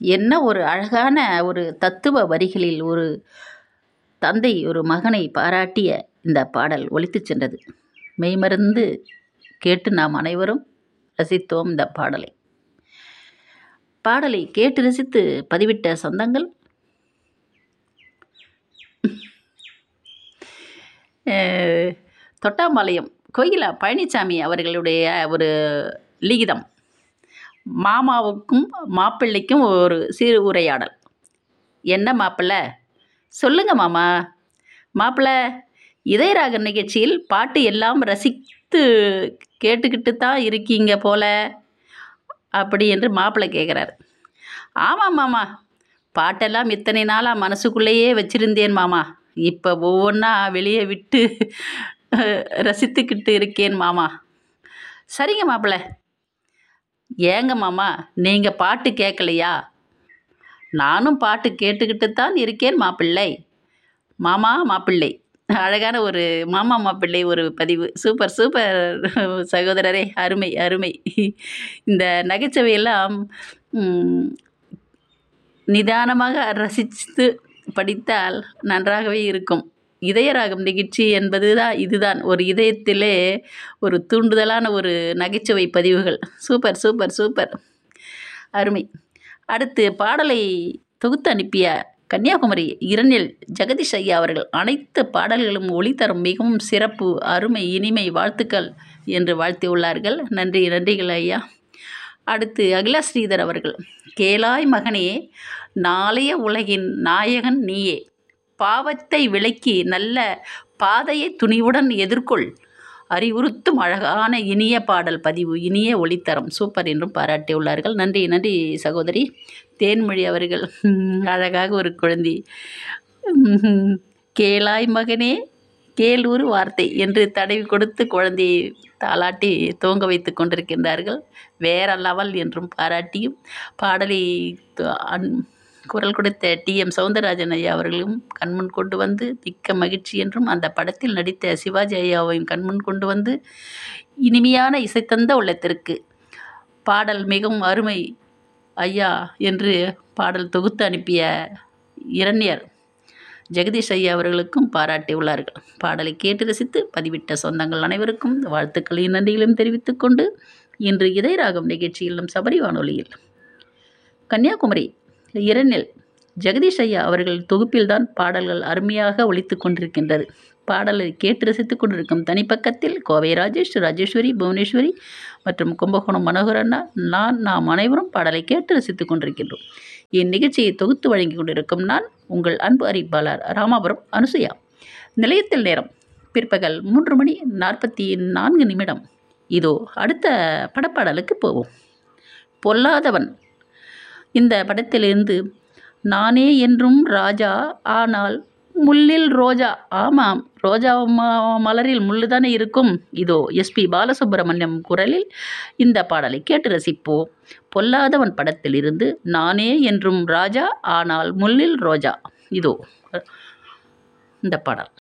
என்ன ஒரு அழகான ஒரு தத்துவ வரிகளில் ஒரு தந்தை ஒரு மகனை பாராட்டிய இந்த பாடல் ஒலித்துச் சென்றது மெய்மறந்து கேட்டு நாம் அனைவரும் ரசித்தோம் இந்த பாடலை பாடலை கேட்டு ரசித்து பதிவிட்ட சொந்தங்கள் அஹ், தொட்டாம்பாளையம் கோகிலா பழனிசாமி அவர்களுடைய ஒரு லிகிதம் மாமாவுக்கும் மாப்பிள்ளைக்கும் ஒரு சிறு உரையாடல் என்ன மாப்பிள்ளை சொல்லுங்க மாமா மாப்பிள்ளை இதயராக நிகழ்ச்சியில் பாட்டு எல்லாம் ரசித்து கேட்டுக்கிட்டு தான் இருக்கீங்க போல அப்படி என்று மாப்பிள்ளை கேட்குறாரு ஆமாம் மாமா பாட்டெல்லாம் இத்தனை நாளாக மனசுக்குள்ளேயே வச்சிருந்தேன் மாமா இப்போ ஒவ்வொன்றா வெளியே விட்டு ரசித்துக்கிட்டு இருக்கேன் மாமா சரிங்க மாப்பிள்ளை ஏங்க மாமா நீங்கள் பாட்டு கேட்கலையா நானும் பாட்டு கேட்டுக்கிட்டு தான் இருக்கேன் மாப்பிள்ளை மாமா மாப்பிள்ளை அழகான ஒரு மாமா மாப்பிள்ளை ஒரு பதிவு சூப்பர் சூப்பர் சகோதரரே அருமை அருமை இந்த நகைச்சுவையெல்லாம் ம், நிதானமாக ரசித்து படித்தால் நன்றாகவே இருக்கும் இதயராகம் நிகழ்ச்சி என்பது தான் இதுதான் ஒரு இதயத்திலே ஒரு தூண்டுதலான ஒரு நகைச்சுவை பதிவுகள் சூப்பர் சூப்பர் சூப்பர் அருமை அடுத்து பாடலை தொகுத்து அனுப்பிய கன்னியாகுமரி இரணில் ஜெகதீஷ் ஐயா அவர்கள் அனைத்து பாடல்களும் ஒளித்தரும் மிகவும் சிறப்பு அருமை இனிமை வாழ்த்துக்கள் என்று வாழ்த்தியுள்ளார்கள் நன்றி நன்றிகள் ஐயா அடுத்து அகிலா ஸ்ரீதர் அவர்கள் கேளாய் மகனே நாளைய உலகின் நாயகன் நீயே பாவத்தை விலக்கி நல்ல பாதையை துணிவுடன் எதிர்கொள் அறிவுறுத்தும் அழகான இனிய பாடல் பதிவு இனிய ஒளித்தரம் சூப்பர் என்றும் பாராட்டியுள்ளார்கள் நன்றி நன்றி சகோதரி தேன்மொழி அவர்கள் உம், அழகாக ஒரு குழந்தை உம், கேளாய் மகனே கேள் ஒரு வார்த்தை என்று தடவி கொடுத்து குழந்தையை தாளாட்டி தூங்க வைத்து கொண்டிருக்கின்றார்கள் வேற லெவல் என்றும் பாராட்டியும் பாடலை த- அன்- குரல் கொடுத்த டி எம் சவுந்தரராஜன் ஐயா அவர்களும் கண்முன் கொண்டு வந்து மிக்க மகிழ்ச்சி என்றும் அந்த படத்தில் நடித்த சிவாஜி ஐயாவையும் கண்முன் கொண்டு வந்து இனிமையான இசைத்தந்த உள்ளத்திற்கு பாடல் மிகவும் அருமை ஐயா என்று பாடல் தொகுத்து அனுப்பிய இரண்யர் ஜெகதீஷ் ஐயா அவர்களுக்கும் பாராட்டியுள்ளார்கள் பாடலை கேட்டு ரசித்து பதிவிட்ட சொந்தங்கள் அனைவருக்கும் வாழ்த்துக்களையும் நன்றிகளையும் தெரிவித்துக் கொண்டு இன்று இதயராகம் நிகழ்ச்சியிலும் சபரி வானொலியில் கன்னியாகுமரி இரணில் ஜெகதீஷ் ஐயா அவர்கள் தொகுப்பில்தான் பாடல்கள் அருமையாக ஒலித்துக் கொண்டிருக்கின்றது பாடலை கேட்டு ரசித்துக் கொண்டிருக்கும் தனிப்பக்கத்தில் கோவை ராஜேஷ் ராஜேஸ்வரி புவனேஸ்வரி மற்றும் கும்பகோணம் மனோகர் அண்ணா நான் நாம் அனைவரும் பாடலை கேட்டு ரசித்துக் கொண்டிருக்கின்றோம் இந்நிகழ்ச்சியை தொகுத்து வழங்கிக் கொண்டிருக்கும் நான் உங்கள் அன்பு அறிவிப்பாளர் ராமாபுரம் அனுசுயா நிலையத்தில் நேரம் பிற்பகல் மூன்று மணி நாற்பத்தி நான்கு நிமிடம் இதோ அடுத்த படப்பாடலுக்கு போவோம் பொல்லாதவன் இந்த படத்திலிருந்து நானே என்றும் ராஜா ஆனால் முள்ளில் ரோஜா ஆமாம் ரோஜா ம- மலரில் முள்ளு தானே இருக்கும் இதோ எஸ்பி பாலசுப்ரமணியம் குரலில் இந்த பாடலை கேட்டு ரசிப்போம் பொல்லாதவன் படத்திலிருந்து நானே என்றும் ராஜா ஆனால் முள்ளில் ரோஜா இதோ இந்த பாடல்